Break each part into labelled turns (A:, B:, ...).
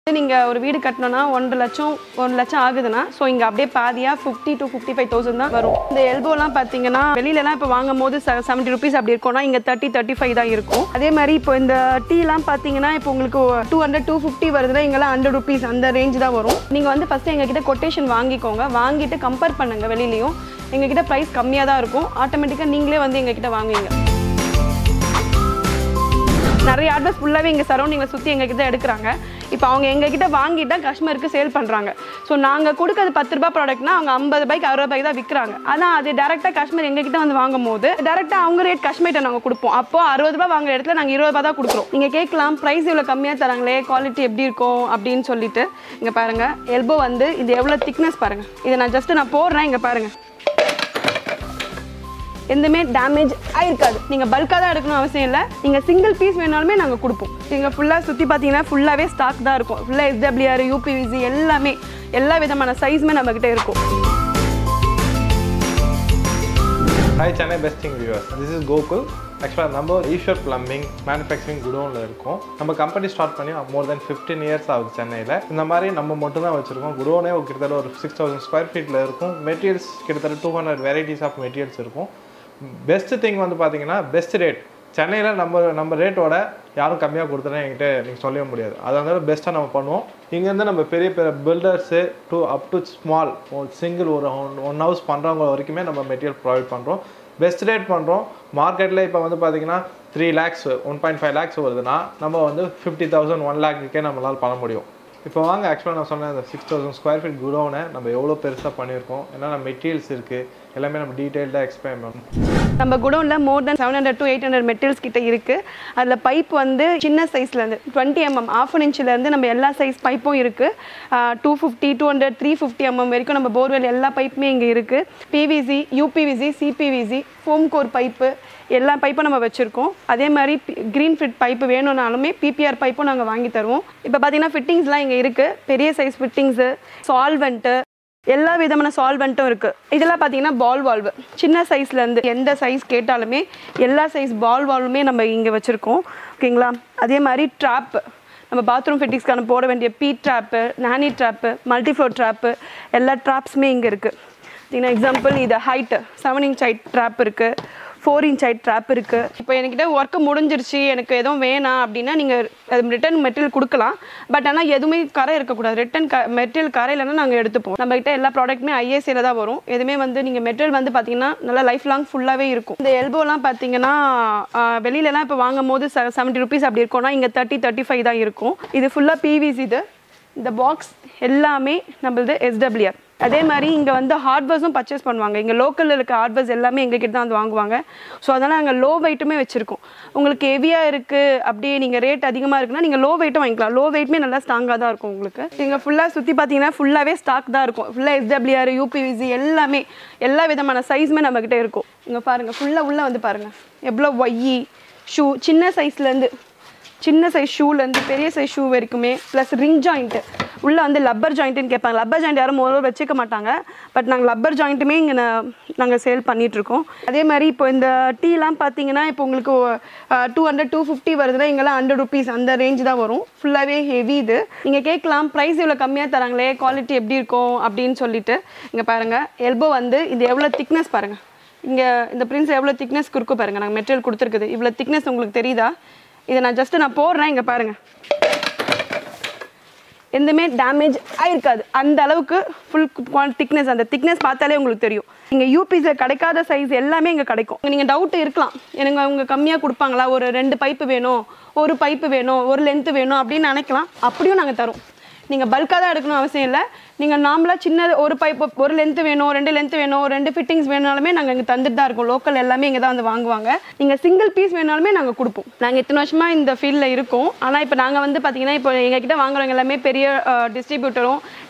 A: நீங்கள் ஒரு வீடு கட்டணும்னா ஒன்றரை லட்சம் ஒரு லட்சம் ஆகுதுன்னா ஸோ இங்கே அப்படியே பாதியாக fifty to fifty five thousand தான் வரும் இந்த எல்போலாம் பார்த்தீங்கன்னா வெளியிலலாம் இப்போ வாங்கும் போது செவன்ட்டி ருபீஸ் அப்படி இருக்கும்னா இங்கே தேர்ட்டி தேர்ட்டி ஃபைவ் தான் இருக்கும் அதே மாதிரி இப்போ இந்த டீலாம் பார்த்தீங்கன்னா இப்போ உங்களுக்கு டூ ஹண்ட்ரட் டூ ஃபிஃப்டி வருதுன்னா இங்கெல்லாம் ஹண்ட்ரட் ருபீஸ் அந்த ரேஞ்ச் தான் வரும் நீங்கள் வந்து ஃபஸ்ட்டு எங்ககிட்ட கொட்டேஷன் வாங்கிக்கோங்க வாங்கிட்டு கம்பேர் பண்ணுங்க வெளியிலையும் எங்ககிட்ட ப்ரைஸ் கம்மியாக தான் இருக்கும் ஆட்டோமேட்டிக்காக நீங்களே வந்து எங்ககிட்ட வாங்குவீங்க நிறைய ஆர்டர்ஸ் ஃபுல்லாகவே இங்கே சரௌண்டிங்கில் சுற்றி எங்ககிட்ட எடுக்கிறாங்க இப்போ அவங்க எங்ககிட்ட வாங்கிட்டா கஸ்டமருக்கு சேல் பண்ணுறாங்க ஸோ நாங்கள் கொடுக்கறது பத்து ரூபாய் ப்ராடக்ட்னா அவங்க ஐம்பது ரூபாய்க்கு அறுபது ரூபாய்க்கு தான் விற்கிறாங்க ஆனால் அது டேரெக்டாக கஸ்டமர் எங்ககிட்ட வந்து வாங்கும் போது டேரெக்டாக அவங்க ரேட் கஸ்டமர்கிட்ட நாங்கள் கொடுப்போம் அப்போ அறுபது ரூபாய் வாங்குற இடத்துல நாங்கள் இருபது ரூபாய் தான் கொடுக்குறோம் நீங்கள் கேட்கலாம் ப்ரைஸ் இவ்வளோ கம்மியாக தராங்களே குவாலிட்டி எப்படி இருக்கும் அப்படின்னு சொல்லிட்டு இங்கே பாருங்கள் எல்போ வந்து இது எவ்வளோ திக்னஸ் பாருங்கள் இதை நான் ஜஸ்ட் நான் போடுறேன் இங்கே பாருங்கள் எதுவுமே டேமேஜ் ஆயிருக்காது நீங்கள் பல்காக தான் எடுக்கணும் அவசியம் இல்லை நீங்கள் சிங்கிள் பீஸ் வேணாலுமே நாங்கள் கொடுப்போம் நீங்கள் ஃபுல்லாக சுற்றி பார்த்தீங்கன்னா ஃபுல்லாகவே ஸ்டாக் தான் இருக்கும் ஃபுல்லாக எஸ்டபிள்யூஆர் யூபிவிசி எல்லாமே எல்லா விதமான சைஸுமே நம்மக்கிட்ட இருக்கும்
B: hi Chennai besting viewers this is Gokul ஆக்சுவலாக நம்ம ஈஸ்வர் பிளம்பிங் மேனுஃபேக்சரிங் குடோனில் இருக்கோம் நம்ம கம்பெனி ஸ்டார்ட் பண்ணி மோர் தென் ஃபிஃப்டீன் இயர்ஸ் ஆகுது சென்னையில் இந்த மாதிரி நம்ம மட்டும் தான் வச்சுருக்கோம் குடோனே கிட்டத்தட்ட ஒரு சிக்ஸ் தௌசண்ட் ஸ்கொயர் ஃபீட்டில் இருக்கும் மெட்டீரியல்ஸ் கிட்டத்தட்ட two hundred varieties of materials இருக்கும் பெஸ்ட் திங் வந்து பார்த்தீங்கன்னா பெஸ்ட் ரேட் சென்னையில் நம்ம நம்ம ரேட்டோட யாரும் கம்மியாக கொடுத்தனா என்கிட்ட நீங்கள் சொல்லவே முடியாது அதனால பெஸ்ட்டாக நம்ம பண்ணுவோம் இங்கேருந்து நம்ம பெரிய பெரிய builders to up to small single ஒரு ஒன் ஹவுஸ் பண்ணுறவங்க வரைக்குமே நம்ம மெட்டீரியல் ப்ரொவைட் பண்ணுறோம் பெஸ்ட் ரேட் பண்ணுறோம் மார்க்கெட்டில் இப்போ வந்து பார்த்தீங்கன்னா three lakhs one point five lakhs வருதுன்னா நம்ம வந்து ஃபிஃப்டி தௌசண்ட் ஒன் லேக்குக்கே நம்மளால் பண்ண முடியும் இப்போ வாங்க ஆக்சுவலாக நான் சொன்னேன் அந்த சிக்ஸ் தௌசண்ட் ஸ்கொயர் ஃபீட் குடோனை நம்ம எவ்வளோ பெருசாக பண்ணியிருக்கோம் என்னென்ன மெட்டீரியல்ஸ் இருக்குது எல்லாமே நம்ம டீட்டெயில்டாக எக்ஸ்பிளைன் பண்ணணும்
A: நம்ம குடோனில் more than seven hundred to eight hundred materials கிட்ட இருக்குது அதில் பைப் வந்து சின்ன சைஸ்லேருந்து டுவெண்ட்டி எம்எம் ஆஃப் அன் இன்ச்சிலேருந்து நம்ம எல்லா சைஸ் பைப்பும் இருக்குது two fifty two hundred three fifty mm வரைக்கும் நம்ம போர்வெல் எல்லா பைப்புமே இங்கே இருக்குது PVC UPVC CPVC foam core pipe எல்லா பைப்பும் நம்ம வச்சுருக்கோம் அதே மாதிரி க்ரீன் ஃபிட் பைப்பு வேணும்னாலுமே பிபிஆர் பைப்பும் நாங்கள் வாங்கி தருவோம் இப்போ பார்த்தீங்கன்னா ஃபிட்டிங்ஸ்லாம் இங்கே இருக்குது பெரிய சைஸ் ஃபிட்டிங்ஸு சால்வெண்ட்டு எல்லா விதமான சால்வெண்ட்டும் இருக்குது இதெல்லாம் பார்த்தீங்கன்னா பால் வால்வு சின்ன சைஸ்லேருந்து எந்த சைஸ் கேட்டாலுமே எல்லா சைஸ் பால் வால்வுமே நம்ம இங்கே வச்சுருக்கோம் ஓகேங்களா அதே மாதிரி ட்ராப்பு நம்ம பாத்ரூம் ஃபிட்டிங்ஸ்க்கான போட வேண்டிய P trap nahani trap multi floor trap எல்லா ட்ராப்ஸுமே இங்கே இருக்குது பார்த்தீங்கன்னா எக்ஸாம்பிள் இது height seven inch height trap இருக்குது ஃபோர் இன்ச் ஹைட் ட்ராப் இருக்குது இப்போ என்கிட்ட ஒர்க்கு முடிஞ்சிருச்சு எனக்கு எதுவும் வேணாம் அப்படின்னா நீங்கள் ரிட்டன் மெட்டீரியல் கொடுக்கலாம் பட் ஆனால் எதுவுமே கரை இருக்கக்கூடாது ரிட்டன் க மெட்டீரியல் கரை இல்லைன்னா நாங்கள் எடுத்துப்போம் நம்மகிட்ட எல்லா ப்ராடக்ட்டுமே ஐஏசியில் தான் வரும் எதுவுமே வந்து நீங்கள் மெட்டீரியல் வந்து பார்த்தீங்கன்னா நல்லா லைஃப் லாங் ஃபுல்லாகவே இருக்கும் இந்த எல்போலாம் பார்த்தீங்கன்னா ஆஹ், வெளியிலலாம் இப்போ வாங்கும் போது செவன்ட்டி ருபீஸ் அப்படி இருக்கும்னா இங்கே தேர்ட்டி தேர்ட்டி ஃபைவ் தான் இருக்கும் இது ஃபுல்லாக பிவிசி இது இந்த பாக்ஸ் எல்லாமே நம்மளது எஸ்டபிள்யூஆர் அதே மாதிரி இங்கே வந்து ஹார்ட்வேர்ஸும் பர்ச்சேஸ் பண்ணுவாங்க இங்கே லோக்கலில் இருக்க ஹார்ட்வேர்ஸ் எல்லாமே எங்ககிட்ட தான் வந்து வாங்குவாங்க ஸோ அதனால் நாங்கள் லோ வெயிட்டுமே வச்சுருக்கோம் உங்களுக்கு ஹெவியாக இருக்குது அப்படியே நீங்கள் ரேட் அதிகமாக இருக்குன்னா நீங்கள் லோ வெயிட்டும் வாங்கிக்கலாம் லோ வெயிட்டுமே நல்லா ஸ்ட்ராங்காக தான் இருக்கும் உங்களுக்கு இங்கே ஃபுல்லாக சுற்றி பார்த்தீங்கன்னா ஃபுல்லாகவே ஸ்டாக் தான் இருக்கும் ஃபுல்லாக எஸ்டபிள்யூஆர் யூபிவிசி எல்லாமே எல்லா விதமான சைஸுமே நம்மக்கிட்ட இருக்கும் இங்கே பாருங்கள் ஃபுல்லாக உள்ளே வந்து பாருங்கள் எவ்வளோ ஒய்யி ஷூ சின்ன சைஸ்லேருந்து சின்ன சைஸ் ஷூலேருந்து பெரிய சைஸ் ஷூ வரைக்குமே ப்ளஸ் ரிங் ஜாயிண்ட்டு உள்ளே வந்து லப்பர் ஜாயிண்ட்டுன்னு கேட்பாங்க லப்பர் ஜாயிண்ட் யாரும் முதல்ல வச்சுக்க மாட்டாங்க பட் நாங்கள் லப்பர் ஜாயிண்ட்டுமே இங்கே நாங்கள் சேல் பண்ணிகிட்ருக்கோம் அதே மாதிரி இப்போ இந்த டீலாம் பார்த்தீங்கன்னா இப்போ உங்களுக்கு டூ ஹண்ட்ரட் டூ ஃபிஃப்டி வருதுன்னா இங்கெல்லாம் ஹண்ட்ரட் ருபீஸ் அந்த ரேஞ்ச் தான் வரும் ஃபுல்லாகவே ஹெவி இது நீங்கள் கேட்கலாம் ப்ரைஸ் இவ்வளோ கம்மியாக தராங்களே குவாலிட்டி எப்படி இருக்கும் அப்படின்னு சொல்லிட்டு இங்கே பாருங்கள் எல்போ வந்து இது எவ்வளோ திக்னஸ் பாருங்கள் இங்கே இந்த பிரின்ஸ் எவ்வளோ திக்னஸ் கொடுக்க பாருங்கள் நாங்கள் மெட்டீரியல் கொடுத்துருக்குது இவ்வளோ திக்னஸ் உங்களுக்கு தெரியுதா இதை நான் ஜஸ்ட் நான் போடுறேன் இங்கே பாருங்கள் எதுவுமே டேமேஜ் ஆயிருக்காது அந்த அளவுக்கு ஃபுல் திக்னஸ் அந்த திக்னஸ் பார்த்தாலே உங்களுக்கு தெரியும் இங்கே யூபிஸில் கிடைக்காத சைஸ் எல்லாமே இங்கே கிடைக்கும் நீங்கள் டவுட் இருக்கலாம் எனக்கு அவங்க கம்மியாக கொடுப்பாங்களா ஒரு ரெண்டு பைப்பு வேணும் ஒரு பைப்பு வேணும் ஒரு லென்த்து வேணும் அப்படின்னு நினைக்கலாம் அப்படியும் நாங்கள் தரோம் நீங்கள் பல்காக தான் எடுக்கணும் அவசியம் இல்லை நீங்கள் நார்மலாக சின்ன ஒரு பைப் ஒரு லென்த்து வேணும் ரெண்டு லென்த்து வேணும் ரெண்டு ஃபிட்டிங்ஸ் வேணாலுமே நாங்கள் இங்கே தந்துட்டு தான் இருக்கோம் லோக்கல் எல்லாமே இங்கே தான் வந்து வாங்குவாங்க நீங்கள் சிங்கிள் பீஸ் வேணாலுமே நாங்கள் கொடுப்போம் நாங்கள் இத்தனை வருஷமாக இந்த ஃபீல்டில் இருக்கோம் ஆனால் இப்போ நாங்கள் வந்து பார்த்தீங்கன்னா இப்போ எங்ககிட்ட வாங்குறவங்க எல்லாமே பெரிய டிஸ்ட்ரிபியூட்டரும்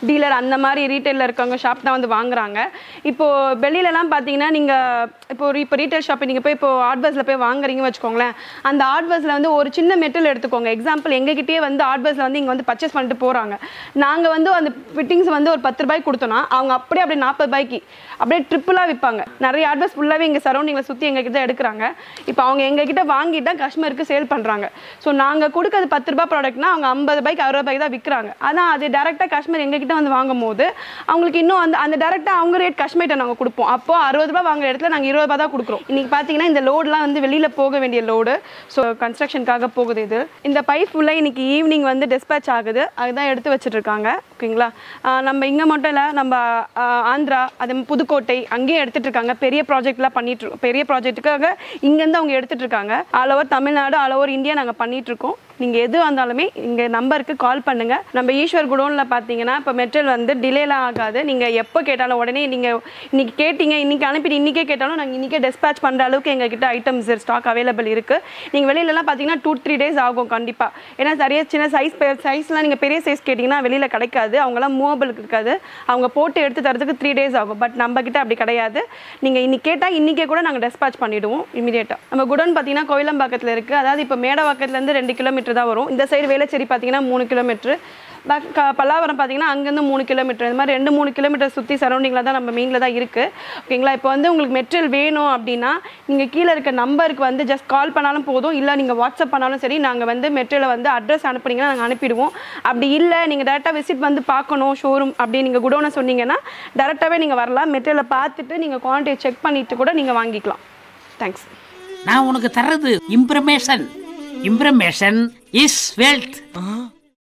A: டீலர் அந்த மாதிரி ரீட்டைலில் இருக்கவங்க ஷாப் தான் வந்து வாங்குறாங்க இப்போ வெளியிலலாம் பார்த்தீங்கன்னா நீங்கள் இப்போ ஒரு இப்போ ரீட்டைல் ஷாப் நீங்கள் போய் இப்போ ஆட்பஸில் போய் வாங்குறீங்கன்னு வச்சுக்கோங்களேன் அந்த ஆட்பஸில் வந்து ஒரு சின்ன மெட்டல் எடுத்துக்கோங்க எக்ஸாம்பிள் எங்ககிட்டயே வந்து ஆட்பஸில் வந்து இங்கே வந்து பர்ச்சேஸ் பண்ணிட்டு போகிறாங்க நாங்கள் வந்து அந்த ஃபிட்டிங்ஸ் வந்து ஒரு பத்து ரூபாய்க்கு கொடுத்தோன்னா அவங்க அப்படியே அப்படியே நாற்பது ரூபாய்க்கு அப்படியே ட்ரிப்பிளாக விற்பாங்க நிறைய ஆட்பஸ் ஃபுல்லாகவே இங்கே சரௌண்டிங்கில் சுற்றி எங்ககிட்ட எடுக்கிறாங்க இப்போ அவங்க எங்ககிட்ட வாங்கிட்டு தான் கஸ்டமருக்கு சேல் பண்ணுறாங்க ஸோ நாங்கள் கொடுக்கறது பத்து ரூபாய் ப்ராடக்ட்னா அவங்க ஐம்பது ரூபாய்க்கு அறுபது ரூபாய்க்கு தான் விற்கிறாங்க அதான் அது டேரெக்டாக கஸ்டமர் எங்ககிட்ட வந்து வாங்கும் போது அவங்களுக்கு இன்னும் அந்த அந்த டேரெக்டாக அவங்க ரேட் கஸ்டமர்கிட்ட நாங்கள் கொடுப்போம் அப்போ அறுபது ரூபாய் வாங்குற இடத்துல நாங்கள் இருபது ரூபாய் தான் கொடுக்குறோம் இன்னைக்கு பார்த்தீங்கன்னா இந்த லோடுலாம் வந்து வெளியில் போக வேண்டிய லோடு ஸோ கன்ஸ்ட்ரக்ஷனுக்காக போகுது இது இந்த பைப் ஃபுல்லாக இன்னைக்கு ஈவினிங் வந்து டிஸ்பேச் ஆகுது அதுதான் எடுத்து வச்சுட்டு இருக்காங்க ஓகேங்களா ஆஹ் நம்ம இங்கே மட்டும் இல்லை நம்ம ஆஹ் ஆந்திரா அது புதுக்கோட்டை அங்கேயும் எடுத்துட்டு இருக்காங்க பெரிய ப்ராஜெக்ட்லாம் பண்ணிட்டு இருக்கோம் பெரிய ப்ராஜெக்ட்டுக்காக இங்கேருந்து அவங்க எடுத்துட்டு இருக்காங்க all over Tamil Nadu all over India நாங்கள் பண்ணிட்டு இருக்கோம் நீங்கள் எது வந்தாலுமே இங்கே நம்பருக்கு கால் பண்ணுங்க நம்ம ஈஸ்வர் குடோனில் பார்த்தீங்கன்னா இப்போ மெட்டல் வந்து டிலேலாம் ஆகாது நீங்கள் எப்போ கேட்டாலும் உடனே நீங்கள் இன்னைக்கு கேட்டீங்க இன்னைக்கு அனுப்பிட்டு இன்றைக்கே கேட்டாலும் நாங்கள் இன்றைக்கே டிஸ்பேச் பண்ணுற அளவுக்கு எங்ககிட்ட ஐட்டம்ஸ் ஸ்டாக் அவைலபிள் இருக்குது நீங்கள் வெளியிலலாம் பார்த்தீங்கன்னா டூ த்ரீ டேஸ் ஆகும் கண்டிப்பாக ஏன்னா சரியாக சின்ன சைஸ் சைஸ்லாம் நீங்கள் பெரிய சைஸ் கேட்டிங்கன்னா வெளியில் கிடைக்காது அவங்களாம் மூவபிள் இருக்காது அவங்க போட்டு எடுத்து தரதுக்கு த்ரீ டேஸ் ஆகும் பட் நம்ம கிட்ட அப்படி கிடையாது நீங்கள் இன்னைக்கு கேட்டால் இன்றைக்கே கூட நாங்கள் டிஸ்பேச் பண்ணிவிடுவோம் இமீடியட்டாக நம்ம குடோன் பார்த்தீங்கன்னா கோயிலம்பாக்கத்தில் இருக்குது அதாவது இப்போ மேடவாக்கத்துலேருந்து ரெண்டு கிலோமீட்டர் தான் வரும் இந்த சைடு வேளச்சேரி பார்த்தீங்கன்னா மூணு கிலோமீட்ரு பேக் க- பல்லாவரம் பார்த்தீங்கன்னா அங்கேருந்து மூணு கிலோமீட்டர் இந்த மாதிரி ரெண்டு மூணு கிலோமீட்டர் சுற்றி சரௌண்டிங்கில் தான் நம்ம மெயினில் தான் இருக்குது ஓகேங்களா இப்போ வந்து உங்களுக்கு மெட்டீரியல் வேணும் அப்படின்னா நீங்கள் கீழே இருக்க நம்பருக்கு வந்து ஜஸ்ட் கால் பண்ணாலும் போதும் இல்லை நீங்கள் வாட்ஸ்அப் பண்ணாலும் சரி நாங்கள் வந்து மெட்டீரியலை வந்து அட்ரஸ் அனுப்புனீங்கன்னா நாங்கள் அனுப்பிடுவோம் அப்படி இல்லை நீங்கள் டேரெக்டாக விசிட் வந்து பார்க்கணும் ஷோரூம் அப்படி நீங்கள் குடோனை சொன்னீங்கன்னா டேரெக்டாகவே நீங்கள் வரலாம் மெட்டீரியலை பார்த்துட்டு நீங்கள் குவான்டிட்டி செக் பண்ணிவிட்டு கூட நீங்கள் வாங்கிக்கலாம் தேங்க்ஸ்
C: நான் உனக்கு தர்றது இம்ப்ரமேஷன் இம்ப்ரமேஷன் இஸ் வெல்த்